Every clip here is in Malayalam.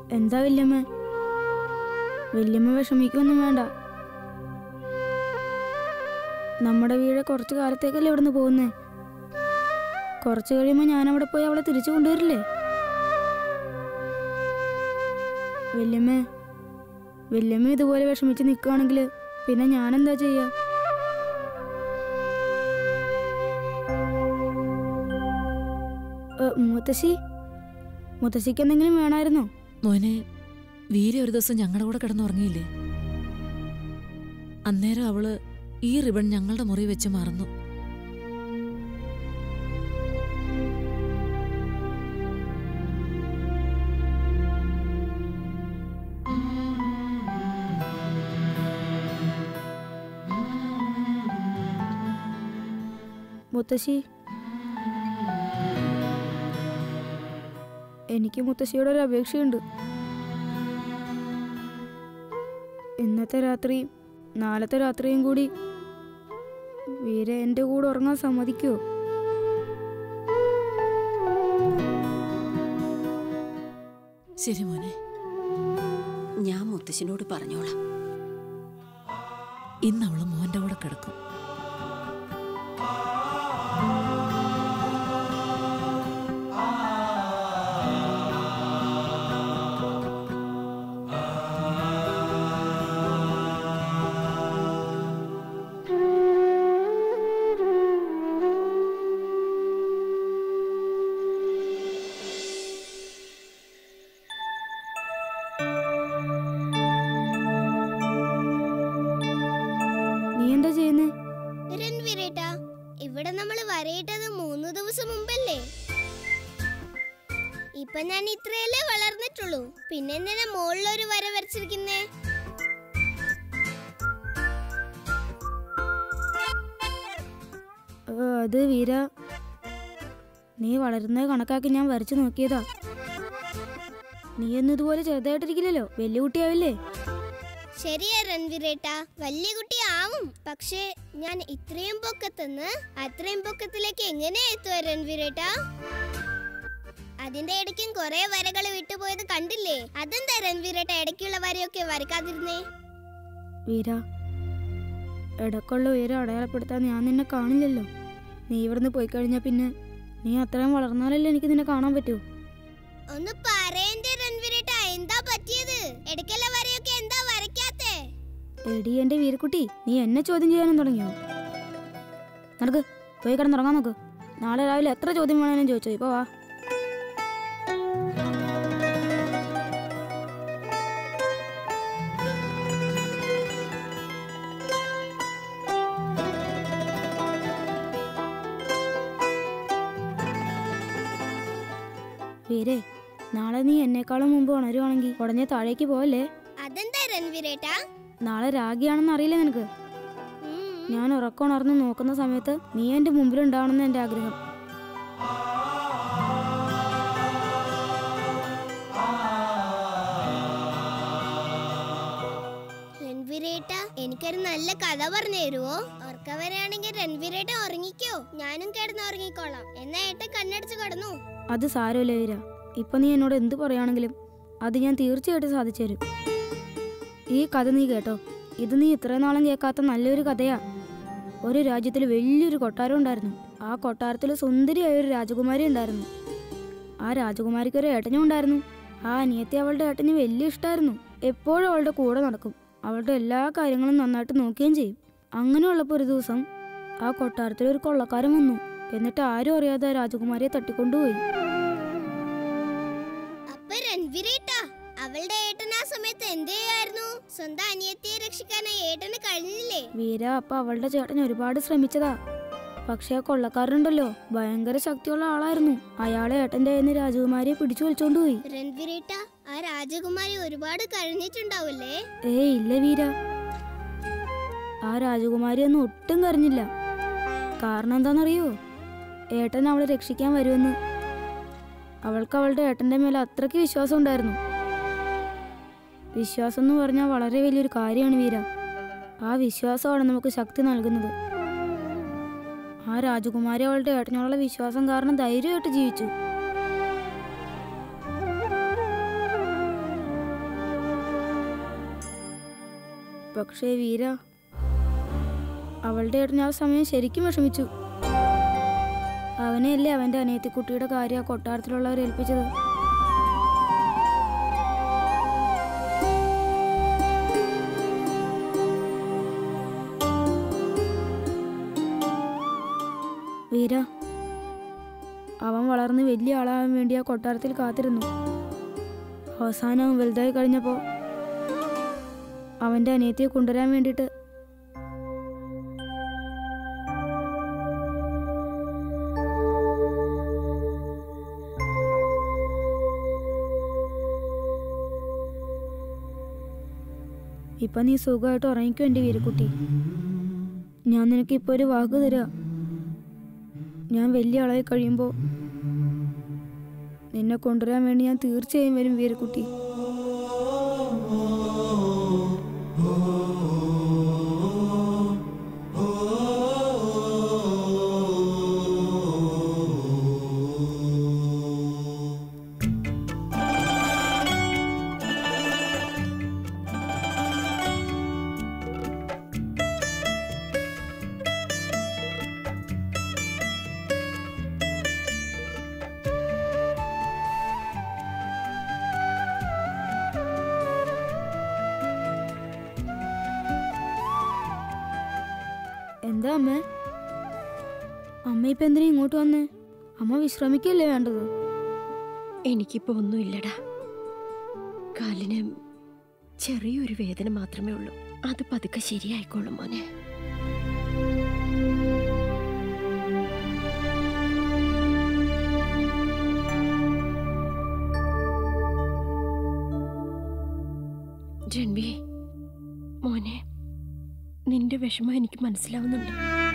എന്താ വല്യമ്മ വല്യമ്മ വിഷമിക്കൊന്നും വേണ്ട നമ്മുടെ വീട് കുറച്ച് കാലത്തേക്കല്ലേ ഇവിടുന്ന് പോകുന്നേ കുറച്ച് കഴിയുമ്പോൾ ഞാൻ അവിടെ പോയി അവളെ തിരിച്ചു കൊണ്ടുവരില്ലേ വല്യമ്മ വല്യമ്മ ഇതുപോലെ വിഷമിച്ച് നിൽക്കുകയാണെങ്കിൽ പിന്നെ ഞാനെന്താ ചെയ്യാ ഏ, മുത്തശ്ശി മുത്തശ്ശിക്ക് എന്തെങ്കിലും വേണമായിരുന്നോ മോനെ വീര ഒരു ദിവസം ഞങ്ങളുടെ കൂടെ കിടന്നുറങ്ങിയില്ലേ അന്നേരം അവള് ഈ റിബൺ ഞങ്ങളുടെ മുറി വെച്ച് മറന്നു മുത്തശ്ശി എനിക്ക് മുത്തശ്ശിയോട് ഒരു അപേക്ഷയുണ്ട് ഇന്നത്തെ രാത്രിയും നാളത്തെ രാത്രിയും കൂടി വീര എൻ്റെ കൂടെ ഉറങ്ങാൻ സമ്മതിക്കുമോ ശരി മോനെ ഞാൻ മുത്തശ്ശനോട് പറഞ്ഞോളാം ഇന്ന് അവള് മോന്റെ കൂടെ കിടക്കും നീ എന്താ ചെയ്യുന്നേ രൺവീരേട്ടാ ഇവിടെ നമ്മൾ വരയിട്ടത് മൂന്ന് ദിവസം മുമ്പല്ലേ ഇപ്പൊ ഞാൻ ഇത്രയല്ലേ വളർന്നിട്ടുള്ളൂ പിന്നെ എന്തിനാ മുകളിലൊരു വര വരച്ചിരിക്കുന്നേ ഏ, അത് വീര നീ വളരുന്നത് കണക്കാക്കി ഞാൻ വരച്ചു നോക്കിയതാ നീ ഒന്നും ഇതുപോലെ ചെറുതായിട്ടിരിക്കില്ലല്ലോ വലിയ കുട്ടിയാവില്ലേ ശരിയാ രൺവീരേട്ടാ വലിയ കുട്ടി ആവും പക്ഷേ ഞാൻ ഇത്രയും പൊക്കത്തുനിന്ന് അത്രയും പൊക്കത്തിലേക്ക് എങ്ങനെ എത്തുക രൺവീരേട്ടാ അതിന്റെ ഇടയ്ക്കും കുറെ വരകൾ വിട്ടുപോയത് കണ്ടില്ലേ അതെന്താ രൺവീരേട്ട ഇടയ്ക്കുള്ള വരയൊക്കെ വരയ്ക്കാതിരുന്നേ വീര ഇടയ്ക്കുള്ള ഉയരം അടയാളപ്പെടുത്താൻ ഞാൻ നിന്നെ കാണില്ലല്ലോ നീ ഇവിടുന്ന് പോയി കഴിഞ്ഞാൽ പിന്നെ നീ അത്രയും വളർന്നാലല്ലേ എനിക്ക് നിന്നെ കാണാൻ പറ്റൂ ഒന്ന് പറയണ്ടേ രൺവീരേട്ട എന്താ പറ്റിയത് ഇടയ്ക്കുള്ള വരയൊക്കെ എന്താ വരയ്ക്കാത്തേ എടി എൻ്റെ വീരക്കുട്ടി നീ എന്നെ ചോദ്യം ചെയ്യാനും തുടങ്ങിയോ നടക്ക് പോയി കിടന്നുറങ്ങാൻ നോക്ക് നാളെ രാവിലെ എത്ര ചോദ്യം വേണേലും ചോദിച്ചോ ഇപ്പൊ വാ വീരേ നാളെ നീ എന്നെക്കാളും മുമ്പ് ഉണരുവാണെങ്കിൽ ഉടനെ താഴേക്ക് പോവല്ലേ അതെന്താ രൺവീരേട്ടാ നാളെ രാഗിയാണെന്ന് അറിയില്ല നിനക്ക് ഉം. ഞാൻ ഉറക്കമുണർന്ന് നോക്കുന്ന സമയത്ത് നീ എൻ്റെ മുമ്പിലുണ്ടാവണമെന്ന് എൻ്റെ ആഗ്രഹം രൺവീരേട്ട എനിക്കൊരു നല്ല കഥ പറഞ്ഞു തരുവോ ഉറക്കവരാണെങ്കിൽ രൺവീരേട്ട ഉറങ്ങിക്കോ ഞാനും കിടന്ന് ഉറങ്ങിക്കോളാം എന്നാ ഏട്ടൻ കണ്ണടച്ച് കിടന്നു അത് സാരമില്ല വീര ഇപ്പൊ നീ എന്നോട് എന്ത് പറയുകയാണെങ്കിലും അത് ഞാൻ തീർച്ചയായിട്ടും സാധിച്ചു തരും ഈ കഥ നീ കേട്ടോ ഇത് നീ ഇത്രയും നാളും കേൾക്കാത്ത നല്ലൊരു കഥയാ ഒരു രാജ്യത്തിൽ വലിയൊരു കൊട്ടാരം ഉണ്ടായിരുന്നു ആ കൊട്ടാരത്തിൽ സുന്ദരിയായ ഒരു രാജകുമാരി ഉണ്ടായിരുന്നു ആ രാജകുമാരിക്ക് ഒരു ഏട്ടനും ഉണ്ടായിരുന്നു ആ അനിയത്തി അവളുടെ ഏട്ടന് വലിയ ഇഷ്ടമായിരുന്നു എപ്പോഴും അവളുടെ കൂടെ നടക്കും അവളുടെ എല്ലാ കാര്യങ്ങളും നന്നായിട്ട് നോക്കുകയും ചെയ്യും അങ്ങനെയുള്ളപ്പോൾ ഒരു ദിവസം ആ കൊട്ടാരത്തിൽ ഒരു കൊള്ളക്കാരൻ വന്നു എന്നിട്ട് ആരും അറിയാതെ ആ രാജകുമാരിയെ തട്ടിക്കൊണ്ടുപോയി അപ്പൊ രൺവീരേട്ട അവളുടെ ഏട്ടൻ ആ സമയത്ത് എന്ത് ചെയ്യായിരുന്നു സ്വന്തം അനിയത്തിയെ രക്ഷിക്കാനായി ഏട്ടന് കഴിഞ്ഞില്ലേ വീര അപ്പൊ അവളുടെ ചേട്ടൻ ഒരുപാട് ശ്രമിച്ചതാ പക്ഷെ ആ കൊള്ളക്കാരനുണ്ടല്ലോ ഭയങ്കര ശക്തിയുള്ള ആളായിരുന്നു അയാളെ ഏട്ടന്റെ കയ്യിൽ നിന്ന് രാജകുമാരിയെ പിടിച്ചു വലിച്ചോണ്ട് പോയി രൺവീരേട്ട ആ രാജകുമാരി ഒരുപാട് കഴിഞ്ഞിട്ടുണ്ടാവില്ലേ ഏയ് ഇല്ല വീര ആ രാജകുമാരി ഒന്നും ഒട്ടും കരഞ്ഞില്ല കാരണം എന്താണെന്നറിയോ ഏട്ടൻ അവളെ രക്ഷിക്കാൻ വരുമെന്ന് അവൾക്ക് അവളുടെ ഏട്ടന്റെ മേലെ അത്രയ്ക്ക് വിശ്വാസം ഉണ്ടായിരുന്നു വിശ്വാസം എന്ന് പറഞ്ഞാൽ വളരെ വലിയൊരു കാര്യമാണ് വീര ആ വിശ്വാസമാണ് നമുക്ക് ശക്തി നൽകുന്നത് ആ രാജകുമാരി അവളുടെ ഏട്ടനോടുള്ള വിശ്വാസം കാരണം ധൈര്യമായിട്ട് ജീവിച്ചു പക്ഷേ വീര അവളുടെ ഏട്ടൻ ആ സമയം ശരിക്കും വിഷമിച്ചു അവനെയല്ലേ അവന്റെ അനിയത്തിക്കുട്ടിയുടെ കാര്യം ആ കൊട്ടാരത്തിലുള്ളവർ ഏൽപ്പിച്ചത് വീര അവൻ വളർന്ന് വലിയ ആളാവാൻ വേണ്ടി ആ കൊട്ടാരത്തിൽ കാത്തിരുന്നു അവസാനം അവൻ വലുതായി കഴിഞ്ഞപ്പോൾ അവന്റെ അനിയത്തിയെ കൊണ്ടുവരാൻ വേണ്ടിയിട്ട് ഇപ്പൊ നീ സുഖമായിട്ട് ഉറങ്ങിക്കോ എൻ്റെ വീരക്കുട്ടി ഞാൻ നിനക്ക് ഇപ്പോൾ ഒരു വാക്ക് തരാ ഞാൻ വലിയ ആളായി കഴിയുമ്പോൾ നിന്നെ കൊണ്ടുവരാൻ വേണ്ടി ഞാൻ തീർച്ചയായും വരും വീരക്കുട്ടി എന്താ അമ്മ അമ്മ ഇപ്പൊ എന്തിനാ ഇങ്ങോട്ട് വന്നേ അമ്മ വിശ്രമിക്കല്ലേ വേണ്ടത് എനിക്കിപ്പോ ഒന്നുമില്ലടാ കാലിന് ചെറിയൊരു വേദന മാത്രമേ ഉള്ളൂ അത് പതുക്കെ ശരിയായിക്കോളും മോനെ രൺവി മോനെ നിന്റെ വിഷമം എനിക്ക് മനസ്സിലാവുന്നുണ്ട്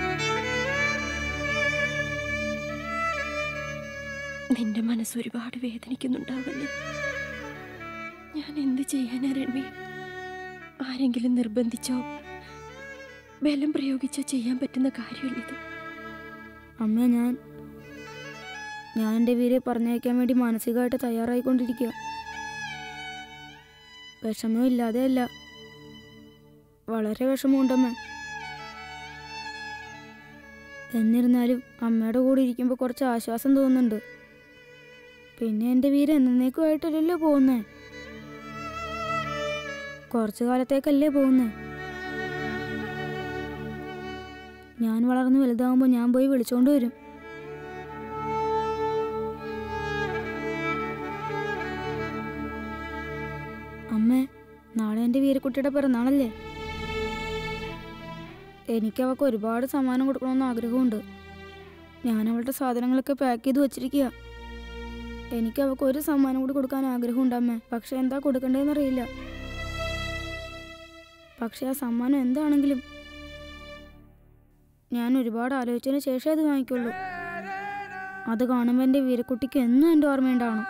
നിന്റെ മനസ്സ് ഒരുപാട് വേദനിക്കുന്നുണ്ടാവല്ലേ ഞാൻ എന്ത് ചെയ്യാനാ രൺവി ആരെങ്കിലും നിർബന്ധിച്ചോ ബലം പ്രയോഗിച്ചോ ചെയ്യാൻ പറ്റുന്ന കാര്യമല്ലിത് അമ്മ ഞാൻ ഞാൻ എൻ്റെ വീരെ പറഞ്ഞയക്കാൻ വേണ്ടി മാനസികമായിട്ട് തയ്യാറായിക്കൊണ്ടിരിക്കുക വിഷമം ഇല്ലാതെ അല്ല വളരെ വിഷമമുണ്ടമ്മ എന്നിരുന്നാലും അമ്മയുടെ കൂടെ ഇരിക്കുമ്പോൾ കുറച്ച് ആശ്വാസം തോന്നുന്നുണ്ട് പിന്നെ എൻ്റെ വീര എന്നേക്കുമായിട്ടല്ലല്ലോ പോകുന്നേ കുറച്ചു കാലത്തേക്കല്ലേ പോകുന്നേ ഞാൻ വളർന്ന് വലുതാകുമ്പോൾ ഞാൻ പോയി വിളിച്ചോണ്ട് വരും അമ്മേ നാളെ എൻ്റെ വീരക്കുട്ടിയുടെ പിറന്നാളല്ലേ എനിക്ക് അവൾക്ക് ഒരുപാട് സമ്മാനം കൊടുക്കണമെന്ന് ആഗ്രഹമുണ്ട് ഞാൻ അവളുടെ സാധനങ്ങളൊക്കെ പാക്ക് ചെയ്ത് വച്ചിരിക്കുക എനിക്ക് അവൾക്ക് ഒരു സമ്മാനം കൂടി കൊടുക്കാൻ ആഗ്രഹമുണ്ട് അമ്മേ പക്ഷെ എന്താ കൊടുക്കണ്ടേന്ന് അറിയില്ല പക്ഷെ ആ സമ്മാനം എന്താണെങ്കിലും ഞാൻ ഒരുപാട് ആലോചിച്ചതിന് ശേഷമേ അത് വാങ്ങിക്കുള്ളൂ അത് കാണുമ്പോൾ എൻ്റെ വീരക്കുട്ടിക്ക് എന്നും എൻ്റെ ഓർമ്മയുണ്ടാവണം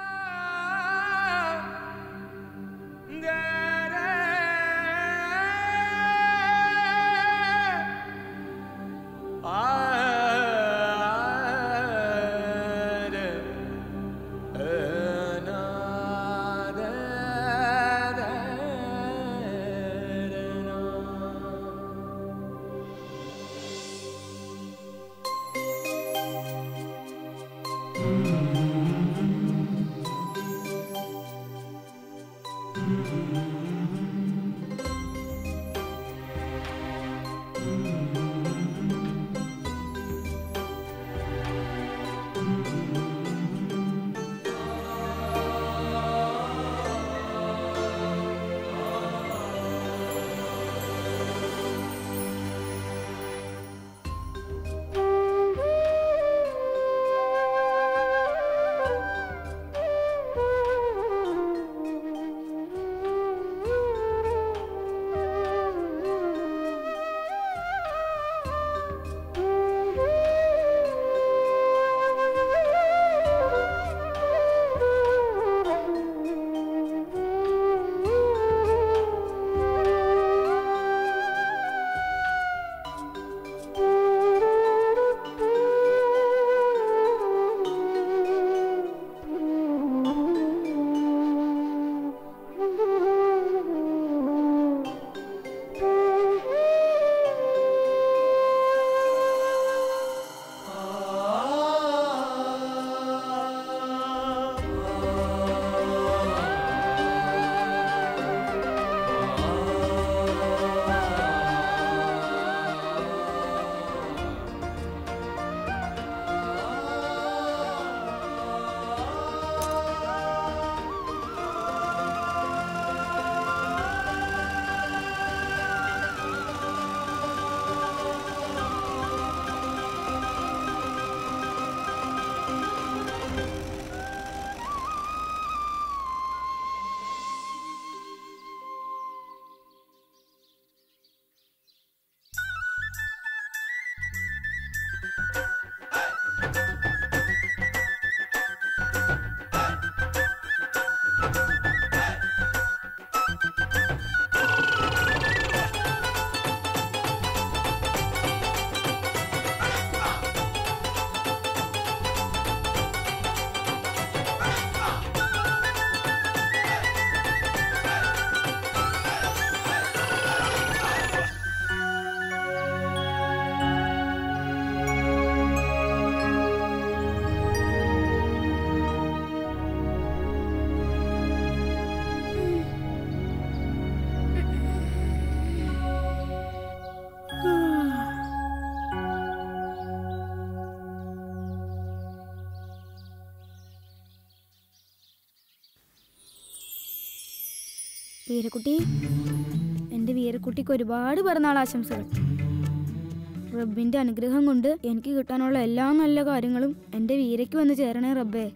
വീരക്കുട്ടി എൻ്റെ വീരക്കുട്ടിക്ക് ഒരുപാട് പിറന്നാൾ ആശംസകൾ റബ്ബിൻ്റെ അനുഗ്രഹം കൊണ്ട് എനിക്ക് കിട്ടാനുള്ള എല്ലാ നല്ല കാര്യങ്ങളും എൻ്റെ വീരയ്ക്ക് വന്ന് ചേരണേ റബ്ബേ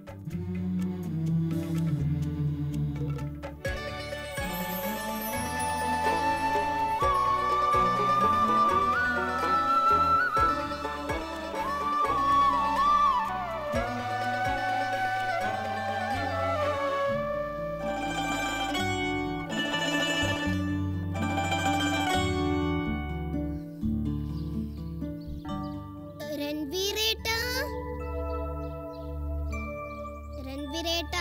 രൺവീരേട്ടാ രൺവീരേട്ടാ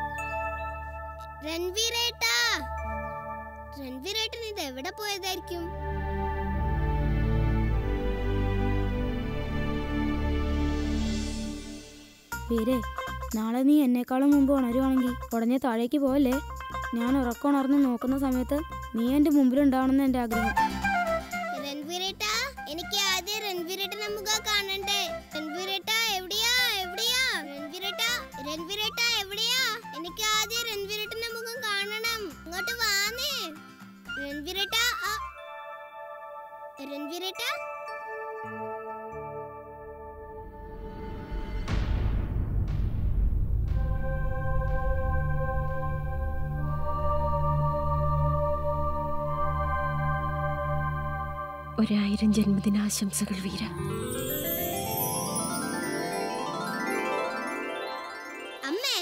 രൺവീരേട്ടാ രൺവീരേട്ടൻ ഇത് എവിടെ പോയതായിരിക്കും വീരേ നാളെ നീ എന്നെക്കാളും മുമ്പ് ഉണരുവാണെങ്കിൽ ഉടനെ താഴേക്ക് പോവല്ലേ ഞാൻ ഉറക്കമുണർന്ന് നോക്കുന്ന സമയത്ത് നീ എൻ്റെ മുമ്പിലുണ്ടാവണമെന്ന് എൻ്റെ ആഗ്രഹം രൺവീരേട്ടാ എനിക്ക് ആദ്യം രൺവീരേട്ടനെ മുഖം കാണണ്ടേ രൺവീരേട്ടാ എവിടെയാ എവിടെയാ രൺവീരേട്ടാ രൺവീരേട്ടാ എവിടെയാ എനിക്ക് ആദ്യം രൺവീരേട്ടന്റെ മുഖം കാണണം ഇങ്ങോട്ട് വാന്നേ രൺവീരേട്ടാ ആ. രൺവീരേട്ടാ ഒരായിരം ജന്മദിനാശംസകൾ വീര അമ്മേ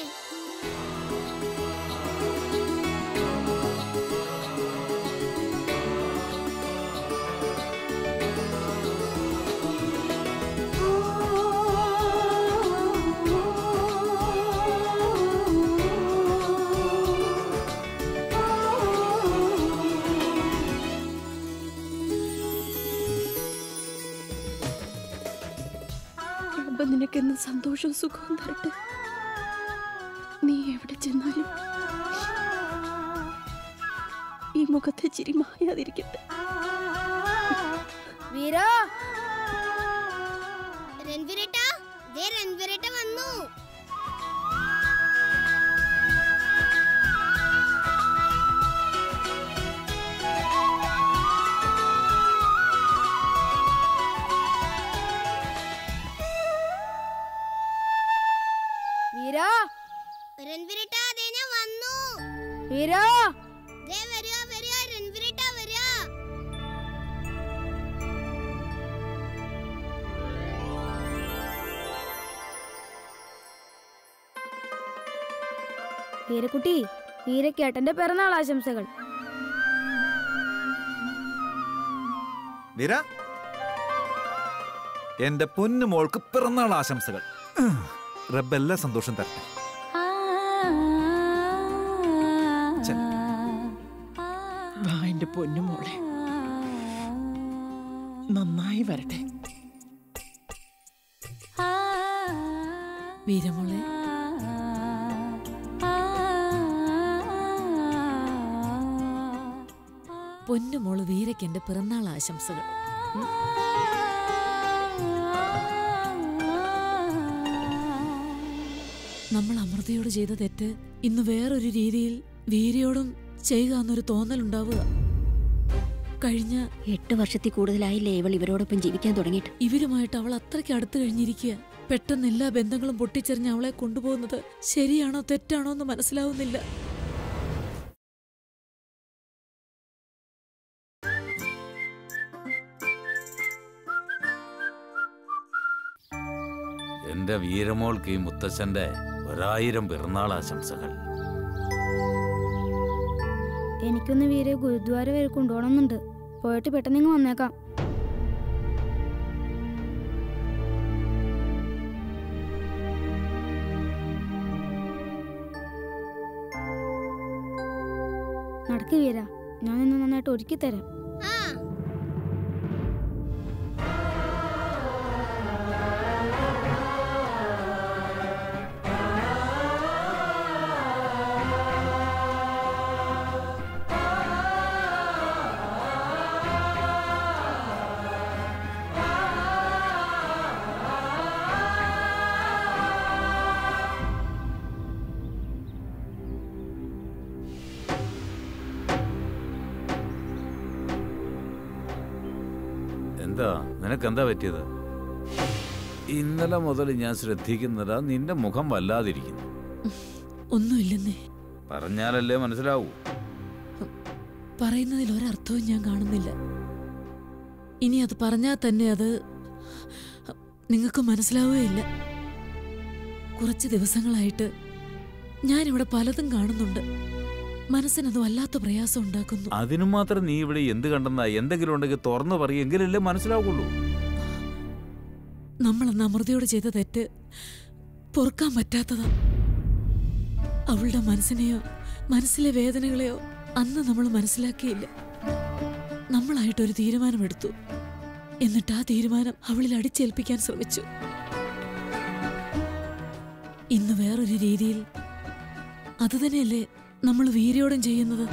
റബ്ബ് നിനക്കെന്ന് സന്തോഷവും സുഖവും തരട്ടെ നീ എവിടെ ചെന്നാലും ഈ മുഖത്തെ ചിരി മായാതിരിക്കട്ടെ വീരാ രൺവീരേട്ടാ ദേ രൺവീരേട്ട വന്നു വീരാ രൺവീരേട്ടാ ദേ ഞാൻ വന്നു വീരാ ദേ വരിക വരിക രൺവീരേട്ടാ വരിക വീരക്കുട്ടി വീരക്കേട്ടന്റെ പിറന്നാൾ ആശംസകൾ വീര എന്റെ പൊന്നു മോൾക്ക് പിറന്നാൾ ആശംസകൾ റബ്ബെല്ലാം സന്തോഷം തരട്ടെ ചെല്ല്. വാ എന്റെ പൊന്നു മോളെ നന്നായി വരട്ടെ വീരമോളെ പൊന്നുമോള് വീരയ്ക്ക് എന്റെ പിറന്നാൾ ആശംസകൾ നമ്മൾ അമൃതയോട് ചെയ്ത തെറ്റ് ഇന്ന് വേറൊരു രീതിയിൽ വീരയോടും ചെയ്യുക എന്നൊരു തോന്നലുണ്ടാവുക കഴിഞ്ഞ എട്ട് വർഷത്തിൽ കൂടുതലായില്ലേ ഇവൾ ഇവരോടൊപ്പം ജീവിക്കാൻ തുടങ്ങിയിട്ട് ഇവരുമായിട്ട് അവൾ അത്രയ്ക്ക് അടുത്ത് കഴിഞ്ഞിരിക്കുക പെട്ടെന്ന് എല്ലാ ബന്ധങ്ങളും പൊട്ടിച്ചെറിഞ്ഞ് അവളെ കൊണ്ടുപോകുന്നത് ശരിയാണോ തെറ്റാണോ എന്ന് മനസ്സിലാവുന്നില്ല എന്റെ വീരമോൾക്ക് ഈ മുത്തച്ഛന്റെ ഒരായിരം പിറന്നാൾ ആശംസകൾ എനിക്കൊന്ന് വീരെ ഗുരുദ്വാര വരെ കൊണ്ടുപോകണമെന്നുണ്ട് പോയിട്ട് പെട്ടെന്ന് ഇങ്ങ് വന്നേക്കാം നടക്ക് വീര ഞാൻ ഇന്ന് നന്നായിട്ട് ഒരുക്കി തരാം ആ എന്താ നിനക്കെന്താ പറ്റിയത് ഇന്നലെ മുതൽ ഞാൻ ശ്രദ്ധിക്കുന്നതാ നിന്റെ മുഖം വല്ലാതിരിക്കുന്നു ഒന്നുമില്ലെന്നേ പറഞ്ഞാലല്ലേ മനസ്സിലാവൂ പറയുന്നതിൽ ഒരർത്ഥവും ഞാൻ കാണുന്നില്ല ഇനി അത് പറഞ്ഞാൽ തന്നെ അത് നിങ്ങൾക്ക് മനസ്സിലാവുകയില്ല കുറച്ച് ദിവസങ്ങളായിട്ട് ഞാനിവിടെ പലതും കാണുന്നുണ്ട് മനസ്സിനത് വല്ലാത്ത പ്രയാസം ഉണ്ടാക്കുന്നു അതിനു മാത്രം നീ ഇവിടെ എന്ത് കണ്ടെന്നാ എന്തെങ്കിലും ഉണ്ടെങ്കിൽ തുറന്നു പറയെങ്കിലല്ലേ മനസ്സിലാവുള്ളൂ നമ്മൾ അന്ന് അമൃതയോട് ചെയ്ത തെറ്റ് പൊറുക്കാൻ പറ്റാത്തതാ അവളുടെ മനസ്സിനെയോ മനസ്സിലെ വേദനകളെയോ അന്ന് നമ്മൾ മനസ്സിലാക്കിയില്ല നമ്മളായിട്ടൊരു തീരുമാനമെടുത്തു എന്നിട്ട് ആ തീരുമാനം അവളിൽ അടിച്ചേൽപ്പിക്കാൻ ശ്രമിച്ചു ഇന്ന് വേറൊരു രീതിയിൽ അതുതന്നെയല്ലേ നമ്മൾ വീര്യോടും ചെയ്യുന്നത്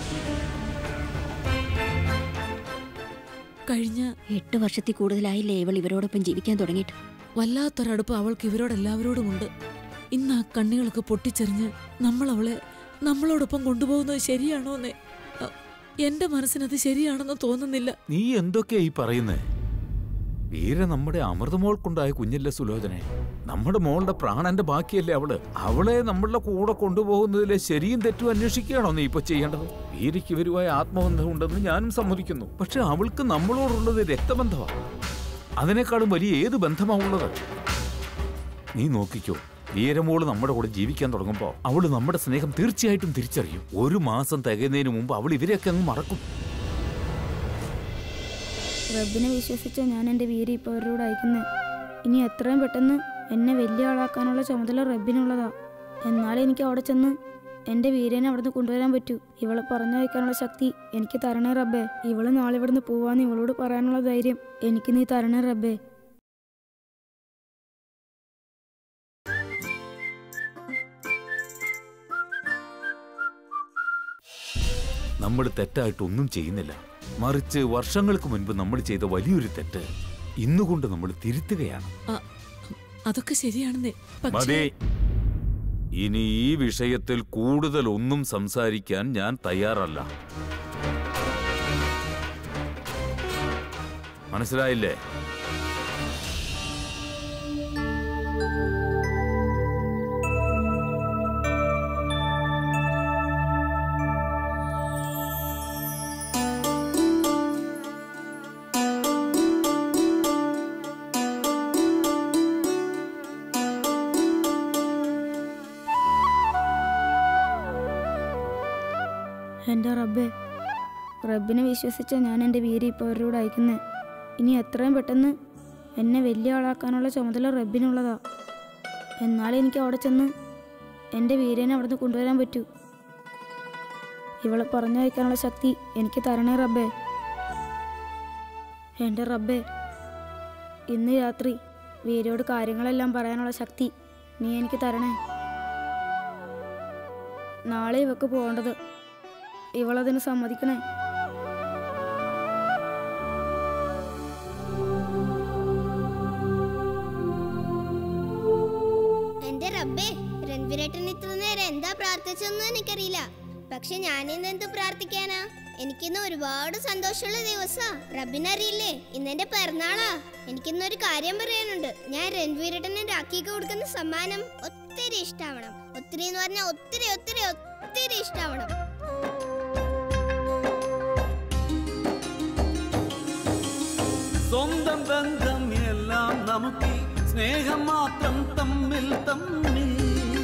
കഴിഞ്ഞ എട്ട് വർഷത്തിൽ കൂടുതലായില്ലേ ഇവൾ ഇവരോടൊപ്പം ജീവിക്കാൻ തുടങ്ങിയിട്ട് വല്ലാത്തൊരടുപ്പ് അവൾക്ക് ഇവരോടെല്ലാവരോടുമുണ്ട് ഇന്ന് ആ കണ്ണികളൊക്കെ പൊട്ടിച്ചെറിഞ്ഞ് നമ്മൾ അവളെ നമ്മളോടൊപ്പം കൊണ്ടുപോകുന്നത് ശരിയാണോ എന്നേ അ, എന്റെ മനസ്സിനത് ശരിയാണെന്ന് തോന്നുന്നില്ല നീ എന്തൊക്കെയാ ഈ പറയുന്നേ വീര നമ്മുടെ അമൃതമോൾക്കുണ്ടായ കുഞ്ഞല്ലേ സുലോചനെ നമ്മുടെ മോളുടെ പ്രാണന്റെ ബാക്കിയല്ലേ അവള് അവളെ നമ്മളുടെ കൂടെ കൊണ്ടുപോകുന്നതിലെ ശരിയും തെറ്റും അന്വേഷിക്കുകയാണോ നീ ഇപ്പൊ ചെയ്യേണ്ടത് വീരയ്ക്ക് ഇവരുമായ ആത്മബന്ധം ഉണ്ടെന്ന് ഞാനും സമ്മതിക്കുന്നു പക്ഷെ അവൾക്ക് നമ്മളോടുള്ളത് രക്തബന്ധമാണ് അതിനേക്കാളും വലിയ ഏത് ബന്ധമാ ഉള്ളത് നീ നോക്കിക്കോ വീരമോള് നമ്മുടെ കൂടെ ജീവിക്കാൻ തുടങ്ങുമ്പോ അവള് നമ്മുടെ സ്നേഹം തീർച്ചയായിട്ടും തിരിച്ചറിയും ഒരു മാസം തികയുന്നതിന് മുമ്പ് അവൾ ഇവരെയൊക്കെ അങ്ങ് മറക്കും റബ്ബിനെ വിശ്വസിച്ച ഞാൻ എൻ്റെ വീര് ഇപ്പോൾ അവരോട് അയക്കുന്നത് ഇനി എത്രയും പെട്ടെന്ന് എന്നെ വലിയ ആളാക്കാനുള്ള ചുമതല റബ്ബിനുള്ളതാ എന്നാലേ എനിക്ക് അവിടെ ചെന്ന് എൻ്റെ വീരനെ അവിടുന്ന് കൊണ്ടുവരാൻ പറ്റൂ ഇവളെ പറഞ്ഞു വയ്ക്കാനുള്ള ശക്തി എനിക്ക് തരണേ റബ്ബേ ഇവള് നാളെ ഇവിടുന്ന് പോവാന്ന് ഇവളോട് പറയാനുള്ള ധൈര്യം എനിക്ക് നീ തരണേ റബ്ബേ നമ്മൾ തെറ്റായിട്ട് ഒന്നും ചെയ്യുന്നില്ല മറിച്ച് വർഷങ്ങൾക്ക് മുൻപ് നമ്മൾ ചെയ്ത വലിയൊരു തെറ്റ് ഇന്നുകൊണ്ട് നമ്മൾ തിരുത്തുകയാണ് അ, അതൊക്കെ ശരിയാണെന്നേ പക്ഷേ മതി ഇനി ഈ വിഷയത്തിൽ കൂടുതൽ ഒന്നും സംസാരിക്കാൻ ഞാൻ തയ്യാറല്ല മനസ്സിലായില്ലേ എൻ്റെ റബ്ബേ റബ്ബിനെ വിശ്വസിച്ച ഞാൻ എൻ്റെ വീര് ഇപ്പോൾ അവരോട് അയക്കുന്നത് ഇനി എത്രയും പെട്ടെന്ന് എന്നെ വലിയ ആളാക്കാനുള്ള ചുമതല റബ്ബിനുള്ളതാ എന്നാലേ എനിക്ക് അവിടെ ചെന്ന് എൻ്റെ വീരനെ അവിടുന്ന് കൊണ്ടുവരാൻ പറ്റൂ ഇവളെ പറഞ്ഞയക്കാനുള്ള ശക്തി എനിക്ക് തരണേ റബ്ബേ എൻ്റെ റബ്ബേ ഇന്ന് രാത്രി വീരയോട് കാര്യങ്ങളെല്ലാം പറയാനുള്ള ശക്തി നീ എനിക്ക് തരണേ നാളെ ഇവക്ക് പോകേണ്ടത് ഇവളതിന് സമ്മതിക്കണേ എന്റെ റബ്ബേ രൺവീരേട്ടൻ ഇത്ര നേരം എന്താ പ്രാർത്ഥിച്ചെന്നും എനിക്കറിയില്ല പക്ഷെ ഞാനിന്ന് എന്ത് പ്രാർത്ഥിക്കാനാ എനിക്കിന്ന് ഒരുപാട് സന്തോഷമുള്ള ദിവസാ റബ്ബിനറിയില്ലേ ഇന്നെന്റെ പിറന്നാളാ എനിക്കിന്ന് ഒരു കാര്യം പറയാനുണ്ട് ഞാൻ രൺവീരേട്ടന് രാഖിക്ക് കൊടുക്കുന്ന സമ്മാനം ഒത്തിരി ഇഷ്ടാവണം ഒത്തിരി എന്ന് പറഞ്ഞാൽ ഒത്തിരി ഒത്തിരി ഒത്തിരി ഇഷ്ടാവണം സ്വന്തം ബന്ധം എല്ലാം നമുക്ക് സ്നേഹം മാത്രം തമ്മിൽ തമ്മിൽ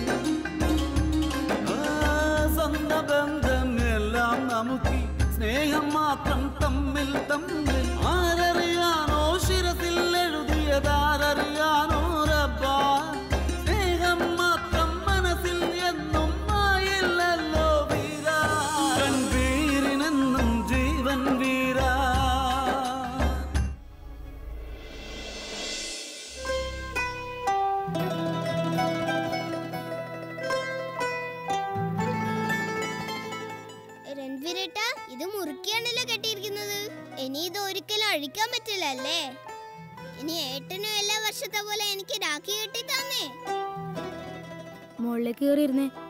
ആ, സ്വന്തം ബന്ധം എല്ലാം നമുക്ക് സ്നേഹം മാത്രം തമ്മിൽ തമ്മിൽ ആരറിയാനോ ശിരസിൽ എഴുതിയതാരറിയാനോ റബ്ബാ സ്നേഹം മാത്രം മനസ്സിൽ എന്നും ആയില്ലല്ലോ വീരാ വീരിനെന്നും ജീവൻ വീരാ രൺവീരേട്ട ഇത് മുറുക്കിയാണല്ലോ കെട്ടിയിരിക്കുന്നത് ഇനി ഇത് ഒരിക്കലും അഴിക്കാൻ പറ്റില്ല അല്ലേ ഇനി ഏട്ടനും എല്ലാ വർഷത്തെ പോലെ എനിക്ക് രാഖി കെട്ടി തന്നേ മുകളിലേക്ക് കയറിയിരുന്നേ